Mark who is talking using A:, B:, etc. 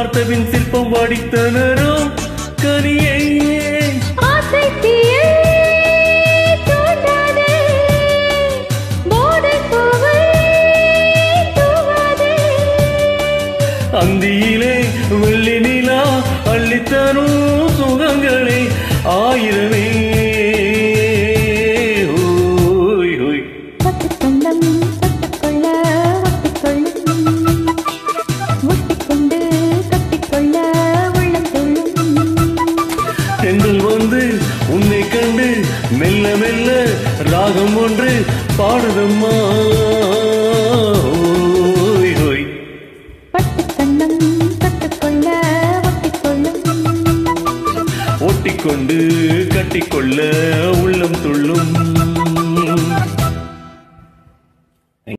A: பார்த்தபின் சிற்பம் வாடித்தனரோ கனியை
B: ஆசை தீயை தூண்டாதே போதைப் பூவை தூவாதே
A: அந்தியிலே வெள்ளி நிலா அள்ளித்தரும் சுகங்களே ஆயிரமே ஓய் ஓய்
B: பட்டுக்கொண்டம் தொட்டுக்கொள்ள ஒட்டிக்கொள்ளும் ஒட்டிக்கொண்டு கட்டிக்கொள்ள உள்ளம் துள்ளும்
A: தென்றல் வந்து உன்னை கண்டு மெல்ல மெல்ல ராகம் ஒன்று பாடுதம்மா ஓய் ஓய்
B: பட்டுக்கண்ணம் தொட்டுக்கொள்ள ஒட்டிக்கொள்ளும்
A: ஒட்டிக்கொண்டு கட்டிக்கொள்ள உள்ளம் துள்ளும்